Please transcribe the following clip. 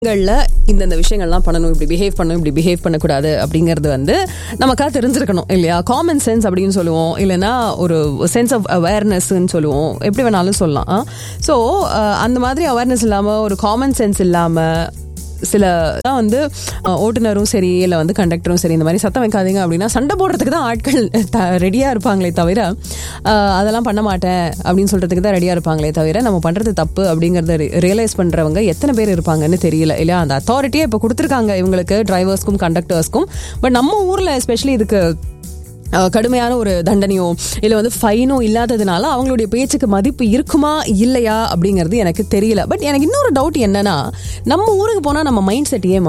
களில் இந்தந்த விஷயங்கள்லாம் பண்ணணும் இப்படி பிஹேவ் பண்ணணும் இப்படி பிஹேவ் பண்ணக்கூடாது அப்படிங்கிறது வந்து நமக்கா தெரிஞ்சிருக்கணும் இல்லையா காமன் சென்ஸ் அப்படின்னு சொல்லுவோம் இல்லைன்னா ஒரு சென்ஸ் ஆஃப் அவேர்னஸ்ன்னு சொல்லுவோம் எப்படி வேணாலும் சொல்லலாம் ஸோ அந்த மாதிரி அவேர்னஸ் இல்லாமல் ஒரு காமன் சென்ஸ் இல்லாமல் சில தான் வந்து அஹ், ஓட்டுநரும் சரி இல்லை வந்து கண்டக்டரும் சரி இந்த மாதிரி சத்தம் வைக்காதீங்க அப்படின்னா சண்டை போடுறதுக்கு தான் ஆட்கள் ரெடியாக இருப்பாங்களே தவிர அஹ், அதெல்லாம் பண்ண மாட்டேன் அப்படின்னு சொல்கிறதுக்கு தான் ரெடியாக இருப்பாங்களே தவிர நம்ம பண்ணுறது தப்பு அப்படிங்கிறத ரியலைஸ் பண்ணுறவங்க எத்தனை பேர் இருப்பாங்கன்னு தெரியல இல்லையா அந்த அத்தாரிட்டியே இப்போ கொடுத்துருக்காங்க இவங்களுக்கு டிரைவர்ஸ்க்கும் கண்டக்டர்ஸ்க்கும் பட் நம்ம ஊரில் எஸ்பெஷலி இதுக்கு அஹ், கடுமையான ஒரு தண்டனையோ இல்லை வந்து ஃபைனோ இல்லாததுனால அவங்களுடைய பேச்சுக்கு மதிப்பு இருக்குமா இல்லையா அப்படிங்கிறது எனக்கு தெரியல பட் எனக்கு இன்னொரு டவுட் என்னன்னா நம்ம ஊருக்கு போனால் நம்ம மைண்ட் செட் ஏன்